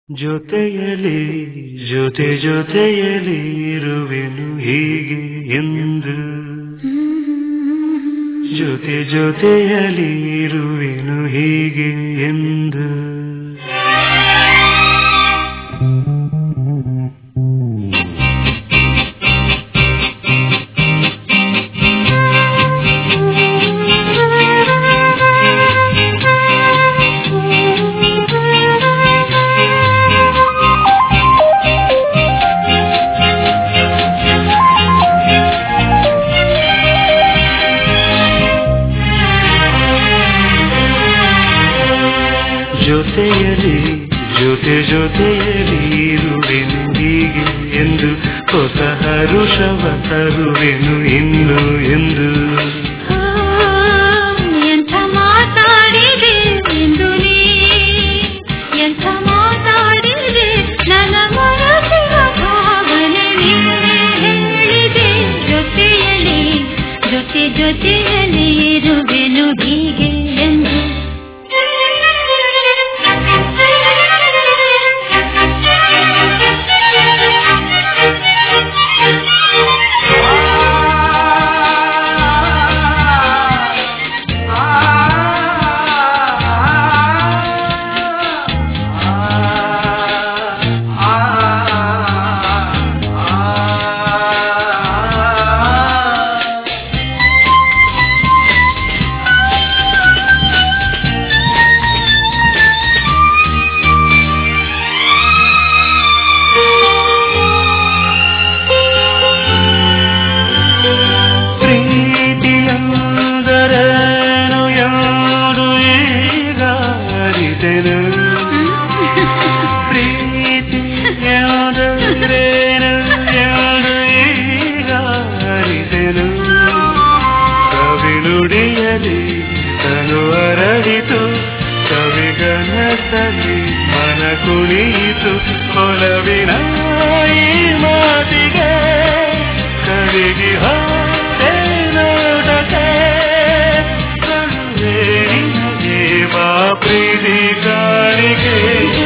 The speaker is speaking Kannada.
ಜೊತೆಯಲಿ ಜೊತೆ ಜೊತೆಯಲಿ ಇರುವೆನು ಹೀಗೆ ಎಂದು ಜೊತೆ ಜೊತೆಯಲಿ ಇರುವೆನು ಹೀಗೆ ಎಂದು ಜೊತೆಯಲಿ ಜೊತೆ ಜೊತೆಯಲಿ ಇರುವೆನು ಹೀಗೆ ಎಂದು ಹೊಸ ಹರುಷವ ತರುವೆನು ಇನ್ನು ಎಂದು ಎಂಥ ಮಾತಾಡಿದೆ ಎಂದು ನೀ ಎಂಥ ಮಾತಾಡಿದೆ ನನ್ನ ಮನಸ್ಸಿನ ಭಾವನೆ ನೀನೇ ಹೇಳಿದೆ ಜೊತೆಯಲ್ಲಿ ಜೊತೆ ಜೊತೆಯಲ್ಲಿ ಇರುವೆನು ಹೀಗೆ ಎಂದು ಪ್ರೀತಿಯಂದರೇನು ಎಂದು ಈಗ ಅರಿತೆನು ಪ್ರೀತಿಯಂದರೇನು ಎಂದು ಈಗ ಅರಿತೆನು ಕವಿನುಡಿಯಲಿ ತನು ಅರಳಿತು ಕವಿಗನಸಲಿ ಮನ ಕುಣಿಯಿತು ಕೊಲವಿನ ಈ ಮಾತಿಗೆ ಕವಿಗೆ ಹೋದೆ ನೋಡದೆ ಕರುವೆ ನಿನಗೆ ಬಾ ಪ್ರೀತಿ ಕಾಣಿಕೆ